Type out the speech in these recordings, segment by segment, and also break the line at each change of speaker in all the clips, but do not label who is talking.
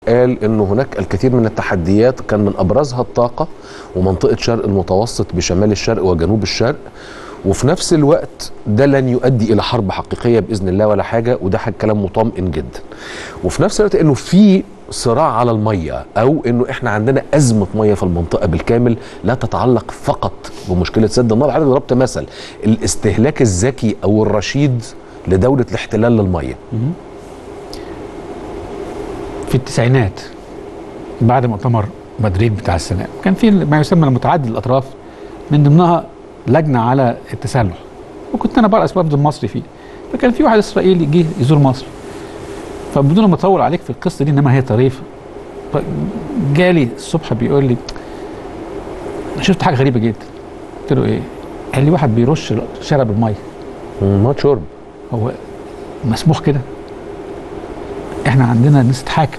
قال انه هناك الكثير من التحديات كان من ابرزها الطاقه ومنطقه شرق المتوسط بشمال الشرق وجنوب الشرق وفي نفس الوقت ده لن يؤدي الى حرب حقيقيه باذن الله ولا حاجه وده حاجة كلام مطمئن جدا وفي نفس الوقت انه في صراع على الميه او انه احنا عندنا ازمه ميه في المنطقه بالكامل لا تتعلق فقط بمشكله سد النهر حضرتك ضربت مثل الاستهلاك الذكي او الرشيد لدوله الاحتلال للميه
في التسعينات بعد مؤتمر مدريد بتاع السلام كان في ما يسمى المتعدد الاطراف من ضمنها لجنه على التسلح وكنت انا برأس برضه المصري فيه فكان في واحد اسرائيلي جه يزور مصر فبدون ما اطول عليك في القصه دي انما هي طريفه جالي الصبح بيقول لي أنا شفت حاجه غريبه جدا قلت له ايه؟ قال لي واحد بيرش شارع بالميه
ما شرب
هو مسموح كده احنا عندنا ناس تحاكم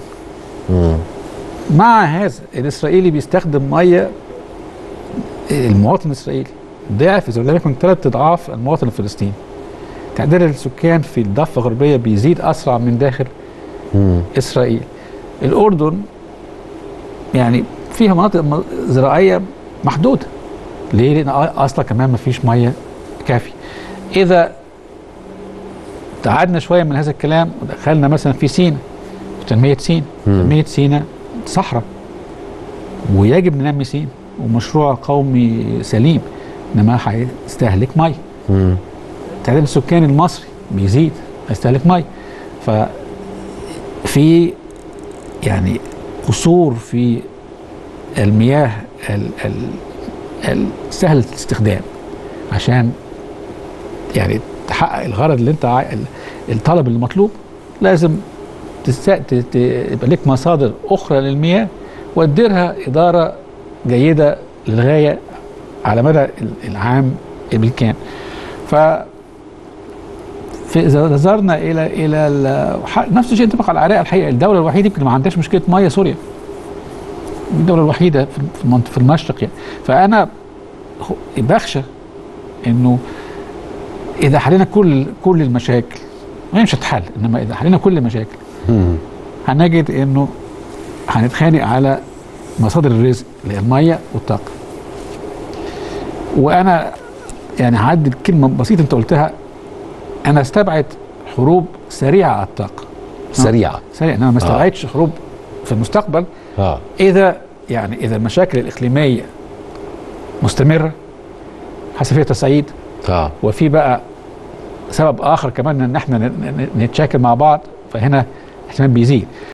مع هذا الاسرائيلي بيستخدم ميه المواطن الاسرائيلي ضعف اذا لم يكن ثلاث اضعاف المواطن الفلسطيني تعداد السكان في الضفه الغربيه بيزيد اسرع من داخل اسرائيل الاردن يعني فيها مناطق م- زراعيه محدوده ليه؟ لان اصلا كمان ما فيش ميه كافيه اذا ابتعدنا شويه من هذا الكلام ودخلنا مثلا في سينا في تنميه سينا تنميه سينا صحراء ويجب ننمي سينا ومشروع قومي سليم انما هيستهلك ميه تعداد السكان المصري بيزيد هيستهلك ميه ففي يعني قصور في المياه ال- ال- سهله الاستخدام عشان يعني تحقق الغرض اللي انت عاي... الطلب المطلوب لازم تست... ت... ت... يبقى لك مصادر اخرى للمياه وتديرها اداره جيده للغايه على مدى العام بالكامل ف في اذا نظرنا الى الى ال- ح- نفس الشيء ينطبق على العراق الحقيقه الدوله الوحيده يمكن ما عندهاش مشكله ميه سوريا الدوله الوحيده في في المنط- في المشرق يعني فانا خ- بخشى انه اذا حلينا كل كل المشاكل وهي مش هتحل انما اذا حلينا كل المشاكل هنجد انه هنتخانق على مصادر الرزق اللي هي الميه والطاقه وانا يعني هعدل كلمه بسيطه انت قلتها انا استبعد حروب سريعه على الطاقه
سريعه
سريعه انما ما استبعدش حروب في المستقبل
اه
اذا يعني اذا المشاكل الاقليميه مستمره حسب فيها تصعيد
اه
وفي بقى سبب اخر كمان ان احنا ن- ن- نتشاكل مع بعض فهنا الاحتمال بيزيد